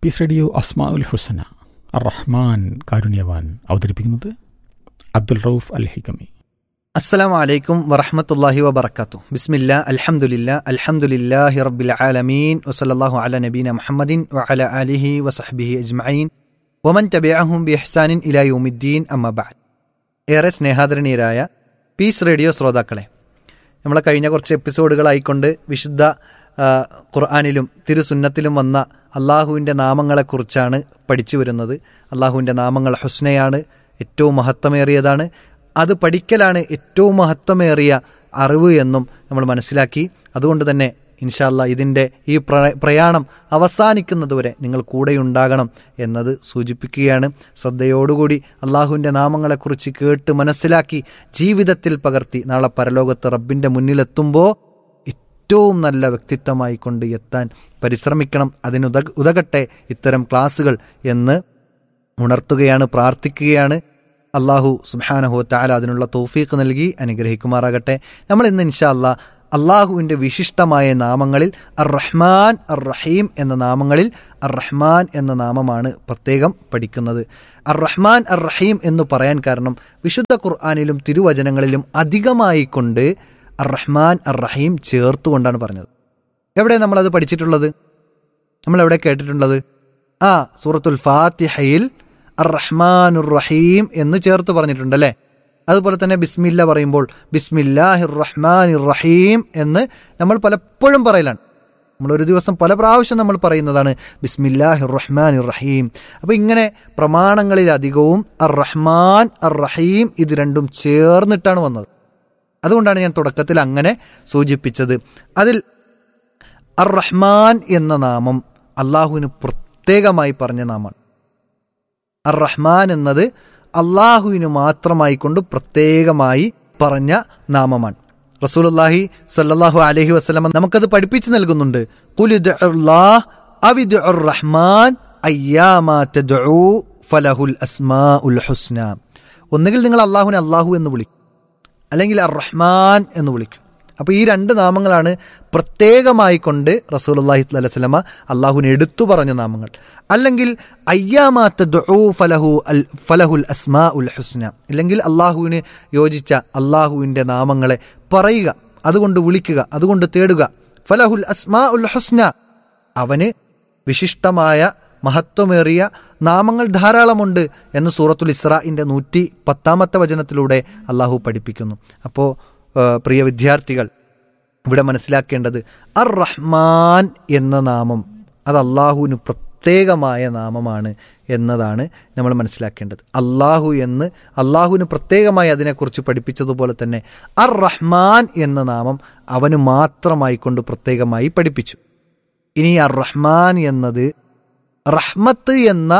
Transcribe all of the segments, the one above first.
Piece radio അസ്മാ ഉൽ ഹുസന അർ റഹ്മാൻ കാരുണ്യവാൻ അവതരിപ്പിക്കുന്നത് അബ്ദുൽ റൌഫ് അൽ ഹിക്കമി അസ്സലാമു അലൈക്കും വറഹ്മത്തുള്ളാഹി വബറകാത്തു ബിസ്മില്ലാ അൽഹംദുലില്ലാ അൽഹംദുലില്ലാഹി റബ്ബിൽ ആലമീൻ വസല്ലല്ലാഹു അലാ നബീന മുഹമ്മദിൻ വഅല ആലിഹി വസഹ്ബിഹി അജ്മഈൻ വമൻ തബിഅഹും ബിഇഹ്സാനിൻ ഇലാ യൗമിദ്ദീൻ അമ്മ ബഅദ് ഏറെ സ്നേഹാദരണീയരായ പീസ് റേഡിയോ ശ്രോതാക്കളെ നമ്മളെ കഴിഞ്ഞ കുറച്ച് എപ്പിസോഡുകളായിക്കൊണ്ട് വിശുദ്ധ ആ, ഖുർആാനിലും തിരുസുന്നത്തിലും വന്ന അള്ളാഹുവിൻ്റെ നാമങ്ങളെക്കുറിച്ചാണ് പഠിച്ചു വരുന്നത് അള്ളാഹുവിൻ്റെ നാമങ്ങൾ ഹുസ്നയാണ് ഏറ്റവും മഹത്വമേറിയതാണ് അത് പഠിക്കലാണ് ഏറ്റവും മഹത്വമേറിയ അറിവ് എന്നും നമ്മൾ മനസ്സിലാക്കി അതുകൊണ്ട് തന്നെ ഇൻഷാല്ല ഇതിൻ്റെ ഈ പ്ര- പ്രയാണം അവസാനിക്കുന്നതുവരെ നിങ്ങൾ കൂടെയുണ്ടാകണം എന്നത് സൂചിപ്പിക്കുകയാണ് ശ്രദ്ധയോടുകൂടി അള്ളാഹുവിൻ്റെ നാമങ്ങളെക്കുറിച്ച് കേട്ട് മനസ്സിലാക്കി ജീവിതത്തിൽ പകർത്തി നാളെ പരലോകത്ത് റബ്ബിൻ്റെ മുന്നിലെത്തുമ്പോൾ ഏറ്റവും നല്ല വ്യക്തിത്വമായി കൊണ്ട് എത്താൻ പരിശ്രമിക്കണം അതിനുത ഉതകട്ടെ ഇത്തരം ക്ലാസ്സുകൾ എന്ന് ഉണർത്തുകയാണ് പ്രാർത്ഥിക്കുകയാണ് അള്ളാഹു സുബാനഹു താല അതിനുള്ള തൗഫീഖ് നൽകി അനുഗ്രഹിക്കുമാറാകട്ടെ നമ്മൾ ഇന്ന് ഇൻഷാ അല്ലാ അള്ളാഹുവിൻ്റെ വിശിഷ്ടമായ നാമങ്ങളിൽ അർ റഹ്മാൻ അർ റഹീം എന്ന നാമങ്ങളിൽ അർ റഹ്മാൻ എന്ന നാമമാണ് പ്രത്യേകം പഠിക്കുന്നത് അർ റഹ്മാൻ അർ റഹീം എന്ന് പറയാൻ കാരണം വിശുദ്ധ ഖുർആാനിലും തിരുവചനങ്ങളിലും അധികമായി കൊണ്ട് അർ റഹ്മാൻ അർ റഹീം ചേർത്തുകൊണ്ടാണ് പറഞ്ഞത് എവിടെ നമ്മളത് പഠിച്ചിട്ടുള്ളത് നമ്മൾ എവിടെ കേട്ടിട്ടുള്ളത് ആ സൂറത്തുൽ ഫാത്തിഹയിൽ അർ റഹ്മാനുർ റഹീം എന്ന് ചേർത്ത് പറഞ്ഞിട്ടുണ്ടല്ലേ അതുപോലെ തന്നെ ബിസ്മില്ല പറയുമ്പോൾ ബിസ്മില്ലാഹിർ റഹ്മാനിർ റഹീം എന്ന് നമ്മൾ പലപ്പോഴും പറയലാണ് നമ്മൾ ഒരു ദിവസം പല പ്രാവശ്യം നമ്മൾ പറയുന്നതാണ് ബിസ്മില്ലാഹിർ റഹ്മാനിർ റഹീം അപ്പോൾ ഇങ്ങനെ പ്രമാണങ്ങളിൽ അധികവും അർ റഹ്മാൻ അർ റഹീം ഇത് രണ്ടും ചേർന്നിട്ടാണ് വന്നത് അതുകൊണ്ടാണ് ഞാൻ തുടക്കത്തിൽ അങ്ങനെ സൂചിപ്പിച്ചത് അതിൽ അർ റഹ്മാൻ എന്ന നാമം അള്ളാഹുവിന് പ്രത്യേകമായി പറഞ്ഞ നാമമാണ് അർ റഹ്മാൻ എന്നത് അള്ളാഹുവിന് മാത്രമായി കൊണ്ട് പ്രത്യേകമായി പറഞ്ഞ നാമമാണ് റസൂലുള്ളാഹി സല്ലല്ലാഹു അലൈഹി വസല്ലം നമുക്കത് പഠിപ്പിച്ചു നൽകുന്നുണ്ട് ഖുലിദ്ഉല്ലാഹ് അവിദ്ഉർ റഹ്മാൻ അയ്യാമാ തദ്ഉ ഫലഹുൽ അസ്മാഉൽ ഹുസ്ന ഒന്നുകിൽ നിങ്ങൾ അള്ളാഹുവിനെ അള്ളാഹു എന്ന് വിളിക്കും അല്ലെങ്കിൽ അർ റഹ്മാൻ എന്ന് വിളിക്കും അപ്പോൾ ഈ രണ്ട് നാമങ്ങളാണ് പ്രത്യേകമായി കൊണ്ട് റസൂലുള്ളാഹി സ്വല്ലല്ലാഹി അലൈഹി വസല്ലമ അള്ളാഹുവിനെ എടുത്തു പറഞ്ഞ നാമങ്ങൾ അല്ലെങ്കിൽ അയ്യാമാത്ത ദുഊ ഫലഹു അൽ ഫലഹുൽ അസ്മാ ഉൽ ഹുസ്ന ഇല്ലെങ്കിൽ അള്ളാഹുവിന് യോജിച്ച അള്ളാഹുവിൻ്റെ നാമങ്ങളെ പറയുക അതുകൊണ്ട് വിളിക്കുക അതുകൊണ്ട് തേടുക ഫലഹുൽ അസ്മാ ഉൽ ഹുസ്ന അവന് വിശിഷ്ടമായ മഹത്വമേറിയ നാമങ്ങൾ ധാരാളമുണ്ട് എന്ന് സൂറത്തുൽ ഇസ്രാഇൻ്റെ നൂറ്റി പത്താമത്തെ വചനത്തിലൂടെ അള്ളാഹു പഠിപ്പിക്കുന്നു അപ്പോൾ പ്രിയ വിദ്യാർത്ഥികൾ ഇവിടെ മനസ്സിലാക്കേണ്ടത് അർ റഹ്മാൻ എന്ന നാമം അത് അള്ളാഹുവിന് പ്രത്യേകമായ നാമമാണ് എന്നതാണ് നമ്മൾ മനസ്സിലാക്കേണ്ടത് അള്ളാഹു എന്ന് അള്ളാഹുവിന് പ്രത്യേകമായി അതിനെക്കുറിച്ച് പഠിപ്പിച്ചതുപോലെ തന്നെ അർ റഹ്മാൻ എന്ന നാമം അവന് മാത്രമായി കൊണ്ട് പ്രത്യേകമായി പഠിപ്പിച്ചു ഇനി അർ റഹ്മാൻ എന്നത് റഹ്മത്ത് എന്ന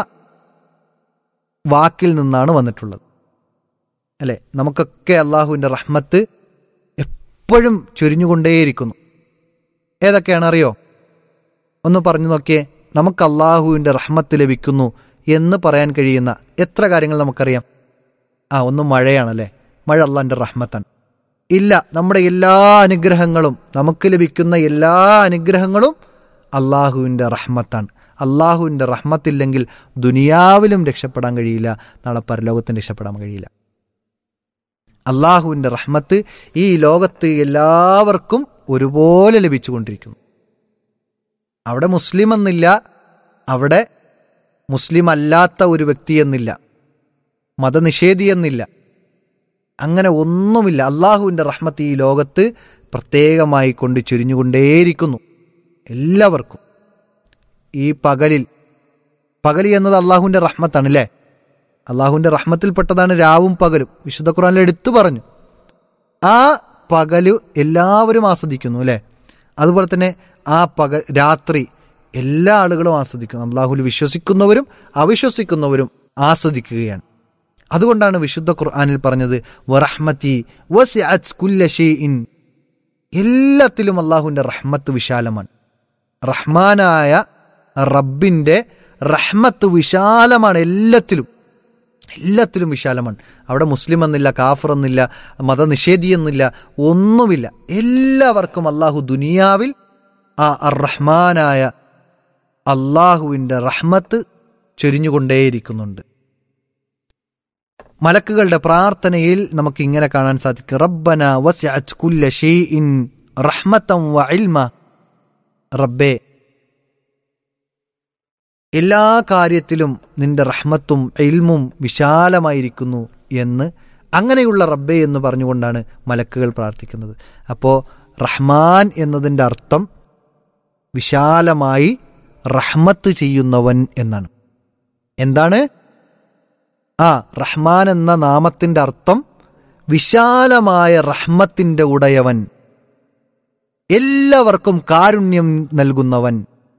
വാക്കിൽ നിന്നാണ് വന്നിട്ടുള്ളത് അല്ലെ നമുക്കൊക്കെ അള്ളാഹുവിൻ്റെ റഹ്മത്ത് എപ്പോഴും ചൊരിഞ്ഞുകൊണ്ടേയിരിക്കുന്നു ഏതൊക്കെയാണ് അറിയോ ഒന്ന് പറഞ്ഞു നോക്കിയേ നമുക്ക് അള്ളാഹുവിൻ്റെ റഹ്മത്ത് ലഭിക്കുന്നു എന്ന് പറയാൻ കഴിയുന്ന എത്ര കാര്യങ്ങൾ നമുക്കറിയാം ആ ഒന്ന് മഴയാണല്ലേ മഴ അള്ളാഹിൻ്റെ റഹ്മത്താണ് ഇല്ല നമ്മുടെ എല്ലാ അനുഗ്രഹങ്ങളും നമുക്ക് ലഭിക്കുന്ന എല്ലാ അനുഗ്രഹങ്ങളും അള്ളാഹുവിൻ്റെ റഹ്മത്താണ് അള്ളാഹുവിൻ്റെ റഹ്മത്തില്ലെങ്കിൽ ദുനിയാവിലും രക്ഷപ്പെടാൻ കഴിയില്ല നാളെ പരലോകത്തും രക്ഷപ്പെടാൻ കഴിയില്ല അള്ളാഹുവിൻ്റെ റഹ്മത്ത് ഈ ലോകത്ത് എല്ലാവർക്കും ഒരുപോലെ ലഭിച്ചുകൊണ്ടിരിക്കുന്നു അവിടെ മുസ്ലിം എന്നില്ല അവിടെ മുസ്ലിം അല്ലാത്ത ഒരു വ്യക്തി എന്നില്ല മതനിഷേധി എന്നില്ല അങ്ങനെ ഒന്നുമില്ല അള്ളാഹുവിൻ്റെ റഹ്മത്ത് ഈ ലോകത്ത് പ്രത്യേകമായി കൊണ്ട് ചുരിഞ്ഞുകൊണ്ടേയിരിക്കുന്നു എല്ലാവർക്കും ഈ പകലിൽ പകൽ എന്നത് അള്ളാഹുവിൻ്റെ റഹ്മത്താണ് അല്ലേ അള്ളാഹുവിൻ്റെ റഹ്മത്തിൽപ്പെട്ടതാണ് രാവും പകലും വിശുദ്ധ ഖുറാനിൽ എടുത്തു പറഞ്ഞു ആ പകല് എല്ലാവരും ആസ്വദിക്കുന്നു അല്ലേ അതുപോലെ തന്നെ ആ പകൽ രാത്രി എല്ലാ ആളുകളും ആസ്വദിക്കുന്നു അള്ളാഹുൽ വിശ്വസിക്കുന്നവരും അവിശ്വസിക്കുന്നവരും ആസ്വദിക്കുകയാണ് അതുകൊണ്ടാണ് വിശുദ്ധ ഖുർആാനിൽ പറഞ്ഞത് വറഹ്മത്തി വസിഅത് കുല്ല ഷൈഇൻ എല്ലാത്തിലും അള്ളാഹുവിൻ്റെ റഹ്മത്ത് വിശാലമാണ് റഹ്മാനായ റബ്ബിൻ്റെ റഹ്മത്ത് വിശാലമാണ് എല്ലാത്തിലും എല്ലാത്തിലും വിശാലമാണ് അവിടെ മുസ്ലിം എന്നില്ല കാഫർ എന്നില്ല മതനിഷേധി എന്നില്ല ഒന്നുമില്ല എല്ലാവർക്കും അള്ളാഹു ദുനിയാവിൽ ആ അർ റഹ്മാനായ അള്ളാഹുവിൻ്റെ റഹ്മത്ത് ചൊരിഞ്ഞുകൊണ്ടേയിരിക്കുന്നുണ്ട് മലക്കുകളുടെ പ്രാർത്ഥനയിൽ നമുക്ക് ഇങ്ങനെ കാണാൻ സാധിക്കും റബ്ബന വസ്അത് കുല്ല ഷൈഇൻ റഹ്മത്തം വ ഇൽമ റബ്ബേ എല്ലാ കാര്യത്തിലും നിന്റെ റഹ്മത്തും ഇൽമും വിശാലമായിരിക്കുന്നു എന്ന് അങ്ങനെയുള്ള റബ്ബേ എന്ന് പറഞ്ഞുകൊണ്ടാണ് മലക്കുകൾ പ്രാർത്ഥിക്കുന്നത് അപ്പോൾ റഹ്മാൻ എന്നതിൻ്റെ അർത്ഥം വിശാലമായി റഹ്മത്ത് ചെയ്യുന്നവൻ എന്നാണ് എന്താണ് ആ റഹ്മാൻ എന്ന നാമത്തിന്റെ അർത്ഥം വിശാലമായ റഹ്മത്തിന്റെ ഉടയവൻ എല്ലാവർക്കും കാരുണ്യം നൽകുന്നവൻ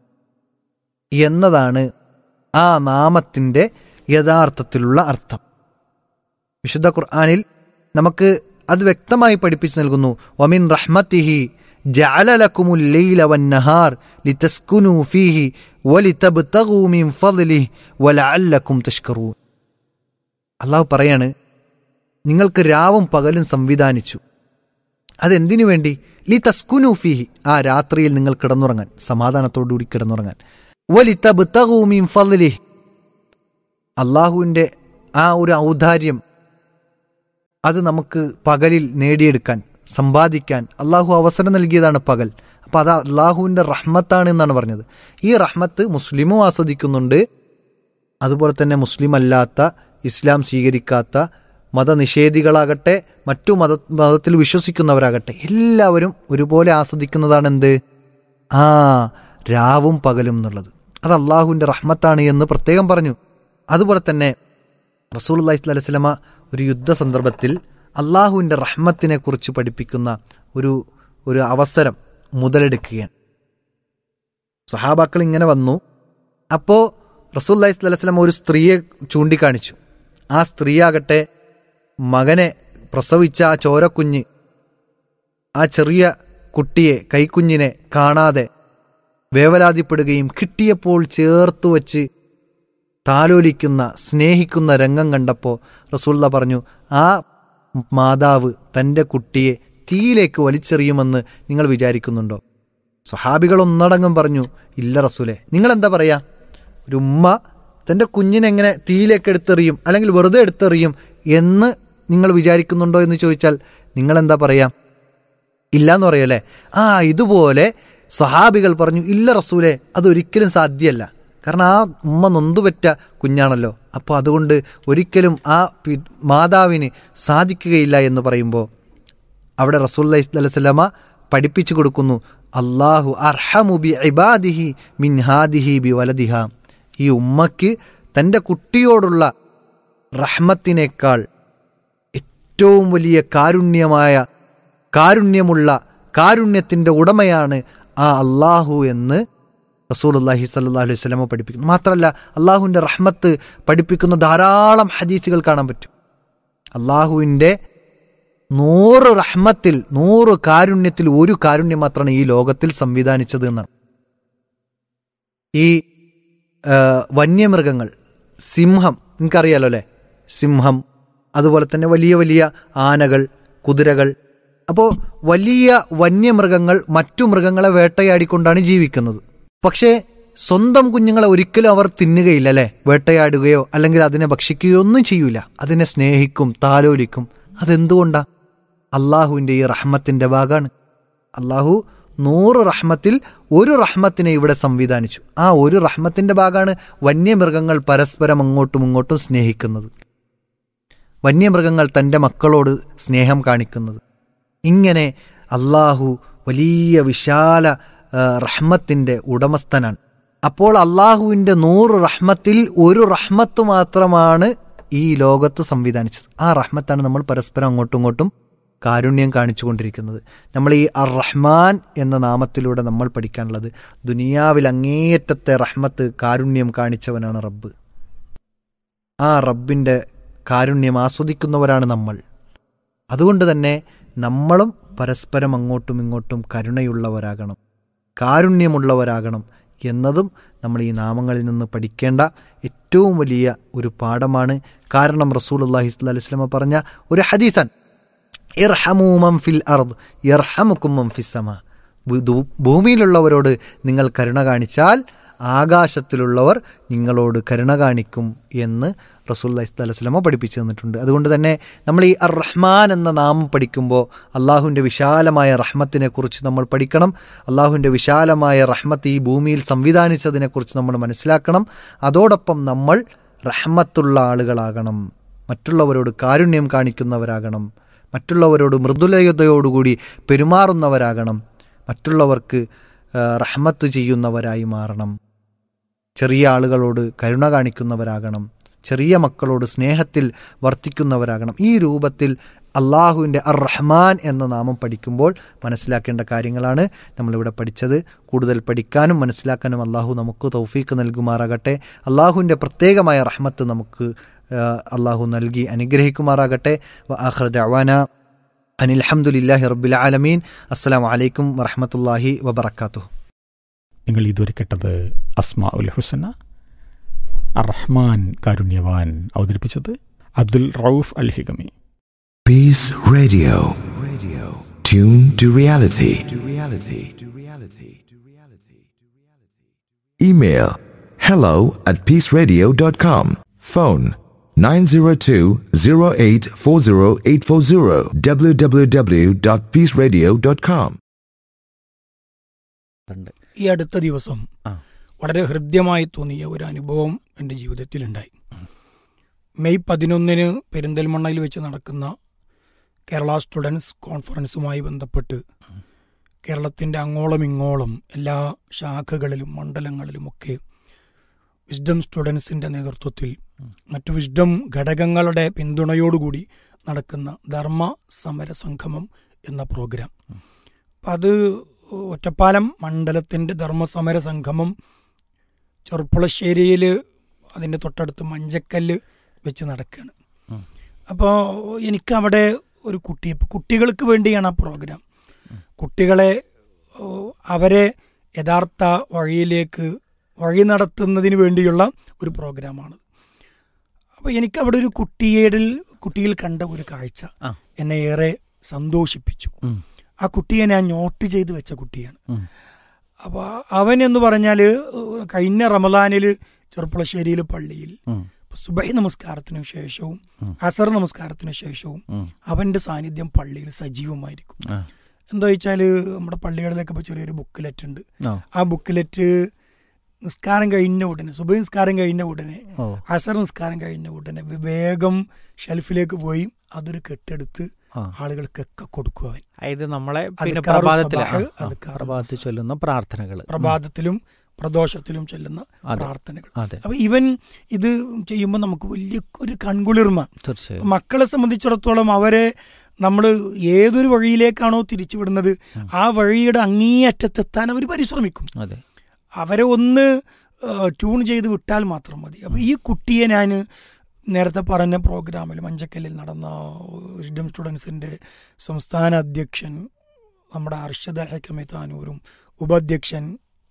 എന്നതാണ് ആ നാമത്തിന്റെ യഥാർത്ഥത്തിലുള്ള അർത്ഥം വിശുദ്ധ ഖുർആാനിൽ നമുക്ക് അത് വ്യക്തമായി പഠിപ്പിച്ചു നൽകുന്നു ഒമിൻ റഹ്മത്തിഹി ജഅലലക്കുമുൽ ലൈല വന്നഹാർ ലിതസ്കുനു ഫീഹി വലിതബ്തഗൂ മിൻ ഫദ്ലിഹി വലഅല്ലക്കും തഷ്കറൂൻ അള്ളാഹു പറയാണ് നിങ്ങൾക്ക് രാവും പകലും സംവിധാനിച്ചു അതെന്തിനു വേണ്ടി ലി തസ്കുനു ഫീഹി ആ രാത്രിയിൽ നിങ്ങൾ കിടന്നുറങ്ങാൻ സമാധാനത്തോടുകൂടി കിടന്നുറങ്ങാൻ വലിതബ്തഗൂ മിൻ ഫദ്ലിഹി അള്ളാഹുവിൻ്റെ ആ ഒരു ഔദാര്യം അത് നമുക്ക് പകലിൽ നേടിയെടുക്കാൻ സമ്പാദിക്കാൻ അള്ളാഹു അവസരം നൽകിയതാണ് പകൽ അപ്പം അത് അള്ളാഹുവിൻ്റെ റഹ്മത്താണ് എന്നാണ് പറഞ്ഞത് ഈ റഹ്മത്ത് മുസ്ലിമും ആസ്വദിക്കുന്നുണ്ട് അതുപോലെ തന്നെ മുസ്ലിം അല്ലാത്ത ഇസ്ലാം സ്വീകരിക്കാത്ത മതനിഷേധികളാകട്ടെ മറ്റു മത മതത്തിൽ വിശ്വസിക്കുന്നവരാകട്ടെ എല്ലാവരും ഒരുപോലെ ആസ്വദിക്കുന്നതാണ് എന്ത് ആ രാവും പകലും എന്നുള്ളത് അത് അള്ളാഹുവിൻ്റെ റഹ്മത്താണ് എന്ന് പ്രത്യേകം പറഞ്ഞു അതുപോലെ തന്നെ റസൂൽ അള്ളഹി സ്വലൈഹി സ്വലമ ഒരു യുദ്ധ സന്ദർഭത്തിൽ അള്ളാഹുവിൻ്റെ റഹ്മത്തിനെ കുറിച്ച് പഠിപ്പിക്കുന്ന ഒരു ഒരു അവസരം മുതലെടുക്കുകയാണ് സഹാബാക്കൾ ഇങ്ങനെ വന്നു അപ്പോൾ റസൂൽ അള്ളഹി സ്വലൈഹി സ്വലമ ഒരു സ്ത്രീയെ ചൂണ്ടിക്കാണിച്ചു ആ സ്ത്രീയാകട്ടെ മകനെ പ്രസവിച്ച ആ ചോരക്കുഞ്ഞ് ആ ചെറിയ കുട്ടിയെ കൈക്കുഞ്ഞിനെ കാണാതെ വേവലാതിപ്പെടുകയും കിട്ടിയപ്പോൾ ചേർത്തു വച്ച് താലോലിക്കുന്ന സ്നേഹിക്കുന്ന രംഗം കണ്ടപ്പോൾ റസൂള്ള പറഞ്ഞു ആ മാതാവ് തൻ്റെ കുട്ടിയെ തീയിലേക്ക് വലിച്ചെറിയുമെന്ന് നിങ്ങൾ വിചാരിക്കുന്നുണ്ടോ സ്വഹാബികൾ ഒന്നടങ്കം പറഞ്ഞു ഇല്ല റസൂലെ നിങ്ങൾ എന്താ പറയാ ഒരു ഉമ്മ തൻ്റെ കുഞ്ഞിനെങ്ങനെ തീയിലേക്ക് എടുത്തെറിയും അല്ലെങ്കിൽ വെറുതെ എടുത്തെറിയും എന്ന് നിങ്ങൾ വിചാരിക്കുന്നുണ്ടോ എന്ന് ചോദിച്ചാൽ നിങ്ങൾ എന്താ പറയാ ഇല്ല എന്ന് പറയല്ലേ ആ ഇതുപോലെ സഹാബികൾ പറഞ്ഞു ഇല്ല റസൂലെ അതൊരിക്കലും സാധ്യമല്ല കാരണം ആ ഉമ്മ നൊന്തുപറ്റ കുഞ്ഞാണല്ലോ അപ്പോൾ അതുകൊണ്ട് ഒരിക്കലും ആ പി- മാതാവിന് സാധിക്കുകയില്ല എന്ന് പറയുമ്പോൾ അവിടെ റസൂൽ അലൈഹിസ്ലമ പഠിപ്പിച്ചു കൊടുക്കുന്നു അള്ളാഹു അർഹമു ബി ഇബാദിഹി മിൻ ഹാദിഹി ബി വലദിഹ ഈ ഉമ്മയ്ക്ക് തൻ്റെ കുട്ടിയോടുള്ള റഹ്മത്തിനേക്കാൾ ഏറ്റവും വലിയ കാരുണ്യമായ കാരുണ്യമുള്ള കാരുണ്യത്തിൻ്റെ ഉടമയാണ് ആ അള്ളാഹു എന്ന് റസൂൽ അള്ളാഹി സല്ലാ അലൈഹി സ്വലമ പഠിപ്പിക്കുന്നു മാത്രമല്ല അള്ളാഹുവിൻ്റെ റഹ്മത്ത് പഠിപ്പിക്കുന്ന ധാരാളം ഹദീസുകൾ കാണാൻ പറ്റും അള്ളാഹുവിൻ്റെ നൂറ് റഹ്മത്തിൽ നൂറ് കാരുണ്യത്തിൽ ഒരു കാരുണ്യം മാത്രമാണ് ഈ ലോകത്തിൽ സംവിധാനിച്ചത് എന്നാണ് ഈ ആ, വന്യമൃഗങ്ങൾ സിംഹം നിങ്ങൾക്കറിയാലോ അല്ലേ സിംഹം അതുപോലെ തന്നെ വലിയ വലിയ ആനകൾ കുതിരകൾ അപ്പോൾ വലിയ വന്യമൃഗങ്ങൾ മറ്റു മൃഗങ്ങളെ വേട്ടയാടിക്കൊണ്ടാണ് ജീവിക്കുന്നത് പക്ഷേ സ്വന്തം കുഞ്ഞുങ്ങളെ ഒരിക്കലും അവർ തിന്നുകയില്ല അല്ലെ വേട്ടയാടുകയോ അല്ലെങ്കിൽ അതിനെ ഭക്ഷിക്കുകയോ ഒന്നും ചെയ്യൂല അതിനെ സ്നേഹിക്കും താലോലിക്കും അതെന്തുകൊണ്ടാ അള്ളാഹുവിൻ്റെ ഈ റഹ്മത്തിന്റെ ഭാഗമാണ് അള്ളാഹു നൂറ് റഹ്മത്തിൽ ഒരു റഹ്മത്തിനെ ഇവിടെ സംവിധാനിച്ചു ആ ഒരു റഹ്മത്തിന്റെ ഭാഗമാണ് വന്യമൃഗങ്ങൾ പരസ്പരം അങ്ങോട്ടും ഇങ്ങോട്ടും സ്നേഹിക്കുന്നത് വന്യമൃഗങ്ങൾ തൻ്റെ മക്കളോട് സ്നേഹം കാണിക്കുന്നത് ഇങ്ങനെ അള്ളാഹു വലിയ വിശാല ആ, റഹ്മത്തിന്റെ ഉടമസ്ഥനാണ് അപ്പോൾ അള്ളാഹുവിൻ്റെ നൂറ് റഹ്മത്തിൽ ഒരു റഹ്മത്ത് മാത്രമാണ് ഈ ലോകത്ത് സംവിധാനിച്ചത് ആ റഹ്മത്താണ് നമ്മൾ പരസ്പരം അങ്ങോട്ടും ഇങ്ങോട്ടും കാരുണ്യം കാണിച്ചുകൊണ്ടിരിക്കുന്നത് നമ്മൾ ഈ അർ റഹ്മാൻ എന്ന നാമത്തിലൂടെ നമ്മൾ പഠിക്കാനുള്ളത് ദുനിയാവിൽ അങ്ങേയറ്റത്തെ റഹ്മത്ത് കാരുണ്യം കാണിച്ചവനാണ് റബ്ബ് ആ റബ്ബിൻ്റെ കാരുണ്യം ആസ്വദിക്കുന്നവരാണ് നമ്മൾ അതുകൊണ്ട് തന്നെ നമ്മളും പരസ്പരം അങ്ങോട്ടും ഇങ്ങോട്ടും കരുണയുള്ളവരാകണം കാരുണ്യമുള്ളവരാകണം എന്നതും നമ്മൾ ഈ നാമങ്ങളിൽ നിന്ന് പഠിക്കേണ്ട ഏറ്റവും വലിയ ഒരു പാഠമാണ് കാരണം റസൂൽ അള്ളാഹി അലൈഹി സ്വലമ പറഞ്ഞ ഒരു ഹദീസൻ ഇർഹമൂ മൻ ഫിൽ അർദ് യർഹമുക്കും മൻ ഫിസ് സമ ഭൂ- ഭൂമിയിലുള്ളവരോട് നിങ്ങൾ കരുണ കാണിച്ചാൽ ആകാശത്തിലുള്ളവർ നിങ്ങളോട് കരുണ കാണിക്കും എന്ന് റസൂൽ സ്വലമ പഠിപ്പിച്ചു തന്നിട്ടുണ്ട് അതുകൊണ്ട് തന്നെ നമ്മൾ ഈ അർ റഹ്മാൻ എന്ന നാമം പഠിക്കുമ്പോൾ അള്ളാഹുവിൻ്റെ വിശാലമായ റഹ്മത്തിനെ കുറിച്ച് നമ്മൾ പഠിക്കണം അള്ളാഹുവിൻ്റെ വിശാലമായ റഹ്മത്ത് ഈ ഭൂമിയിൽ സംവിധാനിച്ചതിനെക്കുറിച്ച് നമ്മൾ മനസ്സിലാക്കണം അതോടൊപ്പം നമ്മൾ റഹ്മത്തുള്ള ആളുകളാകണം മറ്റുള്ളവരോട് കാരുണ്യം കാണിക്കുന്നവരാകണം മറ്റുള്ളവരോട് മൃദുലയതയോടുകൂടി പെരുമാറുന്നവരാകണം മറ്റുള്ളവർക്ക് ആ, റഹ്മത്ത് ചെയ്യുന്നവരായി മാറണം ചെറിയ ആളുകളോട് കരുണ കാണിക്കുന്നവരാകണം ചെറിയ മക്കളോട് സ്നേഹത്തിൽ വർത്തിക്കുന്നവരാകണം ഈ രൂപത്തിൽ അള്ളാഹുവിൻ്റെ അർ റഹ്മാൻ എന്ന നാമം പഠിക്കുമ്പോൾ മനസ്സിലാക്കേണ്ട കാര്യങ്ങളാണ് നമ്മളിവിടെ പഠിച്ചത് കൂടുതൽ പഠിക്കാനും മനസ്സിലാക്കാനും അള്ളാഹു നമുക്ക് തൗഫീക്ക് നൽകുമാറാകട്ടെ അള്ളാഹുവിൻ്റെ പ്രത്യേകമായ റഹ്മത്ത് നമുക്ക് ആ, അള്ളാഹു നൽകി അനുഗ്രഹിക്കുമാറാകട്ടെ ആഹ്റദ് അവാന അനിൽ അഹമ്മദില്ലാഹി റബ്ബിൽ ആലമീൻ അസ്സലാമു അലൈക്കും വറഹമത്തല്ലാഹി വബർക്കാത്തു നിങ്ങൾ ഇതുവരെ കേട്ടത് അസ്മാ ഉൽ ഹുസന അർ റഹ്മാൻ കാരുണ്യവാൻ അവതരിപ്പിച്ചത് അബ്ദുൽ റൌഫ് അൽ ഹിഗമി Peace Radio. Radio. Tune to reality. To reality. To reality. To reality. Email hello at peaceradio.com. Phone 902-0840840 www.peaceradio.com. ഈ അടുത്ത ദിവസം ആ. വളരെ ഹൃദ്യമായി തോന്നിയ ഒരു അനുഭവം എൻ്റെ ജീവിതത്തിലുണ്ടായി മെയ് പതിനൊന്നിന് പെരിന്തൽമണ്ണയിൽ വെച്ച് നടക്കുന്ന കേരള സ്റ്റുഡൻസ് കോൺഫറൻസുമായി ബന്ധപ്പെട്ട് കേരളത്തിൻ്റെ അങ്ങോളം ഇങ്ങോളം എല്ലാ ശാഖകളിലും മണ്ഡലങ്ങളിലുമൊക്കെ വിസ്ഡം സ്റ്റുഡൻസിൻ്റെ നേതൃത്വത്തിൽ മറ്റു വിസ്ഡം ഘടകങ്ങളുടെ പിന്തുണയോടുകൂടി നടക്കുന്ന ധർമ്മ സമര സംഗമം എന്ന പ്രോഗ്രാം അപ്പം അത് ഒറ്റപ്പാലം മണ്ഡലത്തിൻ്റെ ധർമ്മസമര സംഗമം ചെറുപ്പുളശ്ശേരിയിൽ അതിൻ്റെ തൊട്ടടുത്ത് മഞ്ചക്കല്ല് വെച്ച് നടക്കുകയാണ് അപ്പോൾ എനിക്കവിടെ ഒരു കുട്ടി ഇപ്പൊ കുട്ടികൾക്ക് വേണ്ടിയാണ് ആ പ്രോഗ്രാം കുട്ടികളെ ഓ, അവരെ യഥാർത്ഥ വഴിയിലേക്ക് വഴി നടത്തുന്നതിന് വേണ്ടിയുള്ള ഒരു പ്രോഗ്രാമാണ് അപ്പോൾ എനിക്ക് അവിടെ ഒരു കുട്ടിയുടെ കുട്ടിയിൽ കണ്ട ഒരു കാഴ്ച ആ. എന്നെ ഏറെ സന്തോഷിപ്പിച്ചു ആ കുട്ടിയെ ഞാൻ നോട്ട് ചെയ്ത് വെച്ച കുട്ടിയാണ് അപ്പോൾ അവൻ എന്ന് പറഞ്ഞാൽ കഴിഞ്ഞ റമദാനിൽ ചെറുപ്പുളശ്ശേരിയിൽ പള്ളിയിൽ സുബൈ നമസ്കാരത്തിന് ശേഷവും അസർ നമസ്കാരത്തിന് ശേഷവും അവന്റെ സാന്നിധ്യം പള്ളിയിൽ സജീവമായിരിക്കും എന്താ വെച്ചാൽ നമ്മുടെ പള്ളികളിലൊക്കെ ഇപ്പോൾ ചെറിയൊരു ബുക്കിലെറ്റ് ഉണ്ട് ആ ബുക്കിലെറ്റ് നിസ്കാരം കഴിഞ്ഞ ഉടനെ സുബൈ നിസ്കാരം കഴിഞ്ഞ ഉടനെ അസർ നിസ്കാരം കഴിഞ്ഞ ഉടനെ വേഗം ഷെൽഫിലേക്ക് പോയി അതൊരു കെട്ടെടുത്ത് ആളുകൾക്കൊക്കെ കൊടുക്കും അവൻ അതായത് നമ്മളെ പിന്നെ അദ്കാറു പ്രഭാതത്തിൽ സബാഹ്, അദ്കാറു പ്രഭാതത്തിൽ ചൊല്ലുന്ന പ്രാർത്ഥനകൾ പ്രഭാതത്തിലും പ്രദോഷത്തിലും ചെല്ലുന്ന അതെ. പ്രാർത്ഥനകൾ അതെ അപ്പൊ ഇവൻ ഇത് ചെയ്യുമ്പോൾ നമുക്ക് വലിയ ഒരു കൺകുളിർമ തീർച്ചയായും മക്കളെ സംബന്ധിച്ചിടത്തോളം അവരെ നമ്മൾ ഏതൊരു വഴിയിലേക്കാണോ തിരിച്ചുവിടുന്നത് ആ വഴിയുടെ അങ്ങേയറ്റത്തെത്താൻ അവർ പരിശ്രമിക്കും അതെ അവരെ ഒന്ന് ഏഹ്, ട്യൂൺ ചെയ്ത് വിട്ടാൽ മാത്രം മതി അപ്പോൾ ഈ കുട്ടിയെ ഞാൻ നേരത്തെ പറഞ്ഞ പ്രോഗ്രാമിൽ മഞ്ചക്കല്ലിൽ നടന്ന വിസ്ഡം സ്റ്റുഡൻസിൻ്റെ സംസ്ഥാന അധ്യക്ഷൻ നമ്മുടെ അർഷദ് ഹക്കമി താനൂരും ഉപാധ്യക്ഷൻ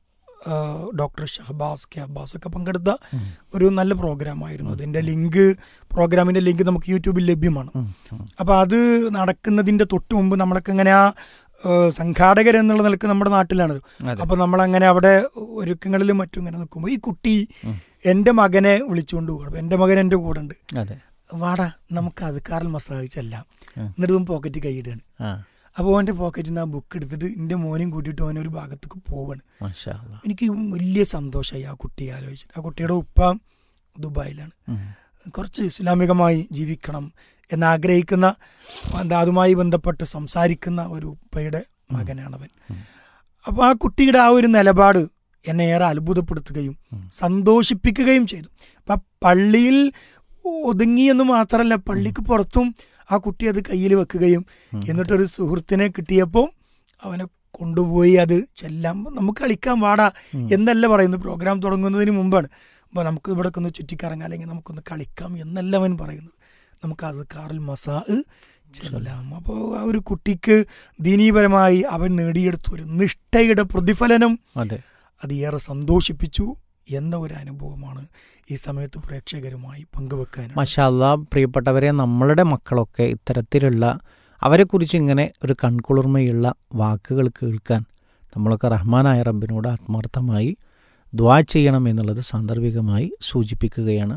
ഏഹ്, ഡോക്ടർ ഷഹബാസ് കെ അബ്ബാസ് ഒക്കെ പങ്കെടുത്ത ഒരു നല്ല പ്രോഗ്രാമായിരുന്നു അതിൻ്റെ ലിങ്ക് പ്രോഗ്രാമിൻ്റെ ലിങ്ക് നമുക്ക് യൂട്യൂബിൽ ലഭ്യമാണ് അപ്പോൾ അത് നടക്കുന്നതിൻ്റെ തൊട്ട് മുമ്പ് നമ്മളൊക്കെ ഇങ്ങനെ ആ ഏഹ്, സംഘാടകർ എന്നുള്ള നിലക്ക് നമ്മുടെ നാട്ടിലാണ് അതെ. അപ്പൊ നമ്മളങ്ങനെ അവിടെ ഒരുക്കങ്ങളിലും മറ്റും ഇങ്ങനെ നിൽക്കുമ്പോൾ ഈ കുട്ടി എൻ്റെ മകനെ വിളിച്ചുകൊണ്ട് പോകും അപ്പൊ എൻ്റെ മകൻ എൻ്റെ കൂടെ ഉണ്ട് അതെ വാടാ നമുക്ക് അതുക്കാറിൽ മസാജ് ചെല്ലാം ഉം. എന്നിട്ട് ഇവൻ പോക്കറ്റ് കൈയിടുകയാണ് ആ അപ്പോൾ അവൻ്റെ പോക്കറ്റിൽ നിന്ന് ആ ബുക്ക് എടുത്തിട്ട് എൻ്റെ മോനെയും കൂട്ടിയിട്ട് അവൻ ഒരു ഭാഗത്തേക്ക് പോവാണ് മാഷാ അല്ലാ. എനിക്ക് വലിയ സന്തോഷമായി ആ കുട്ടിയെ ആലോചിച്ചിട്ട് ആ കുട്ടിയുടെ ഉപ്പ ദുബായിലാണ് ഉം. കുറച്ച് ഇസ്ലാമികമായി ജീവിക്കണം എന്നാഗ്രഹിക്കുന്ന എന്താ അതുമായി ബന്ധപ്പെട്ട് സംസാരിക്കുന്ന ഒരു ഉപ്പയുടെ മകനാണവൻ അപ്പോൾ ആ കുട്ടിയുടെ ആ ഒരു നിലപാട് എന്നെ ഏറെ അത്ഭുതപ്പെടുത്തുകയും സന്തോഷിപ്പിക്കുകയും ചെയ്തു അപ്പം ആ പള്ളിയിൽ ഒതുങ്ങി എന്ന് മാത്രമല്ല പള്ളിക്ക് പുറത്തും ആ കുട്ടി അത് കയ്യിൽ വെക്കുകയും എന്നിട്ടൊരു സുഹൃത്തിനെ കിട്ടിയപ്പോൾ അവനെ കൊണ്ടുപോയി അത് ചെല്ലാം നമുക്ക് കളിക്കാൻ വാടാ എന്നല്ല പറയുന്നത് പ്രോഗ്രാം തുടങ്ങുന്നതിന് മുമ്പാണ് അപ്പോൾ നമുക്ക് ഇവിടെ ഒന്ന് ചുറ്റിക്കറങ്ങാം അല്ലെങ്കിൽ നമുക്കൊന്ന് കളിക്കാം എന്നല്ല അവൻ പറയുന്നത് നമുക്ക് അത് കാറിൽ മസാ ചെല്ലാം അപ്പോൾ ആ ഒരു കുട്ടിക്ക് ദീനീപരമായി അവൻ നേടിയെടുത്ത ഒരു നിഷ്ഠയുടെ പ്രതിഫലനം അതെ അത് ഏറെ സന്തോഷിപ്പിച്ചു എന്ന ഒരു അനുഭവമാണ് ഈ സമയത്ത് പ്രേക്ഷകരുമായി പങ്കുവെക്കാൻ മാഷാ അല്ലാ പ്രിയപ്പെട്ടവരെ നമ്മളുടെ മക്കളൊക്കെ ഇത്തരത്തിലുള്ള അവരെക്കുറിച്ച് ഇങ്ങനെ ഒരു കൺകുളിർമയുള്ള വാക്കുകൾ കേൾക്കാൻ നമ്മളൊക്കെ റഹ്മാനായ റബ്ബിനോട് ആത്മാർത്ഥമായി ദ്വാ ചെയ്യണം എന്നുള്ളത് സാന്ദർഭികമായി സൂചിപ്പിക്കുകയാണ്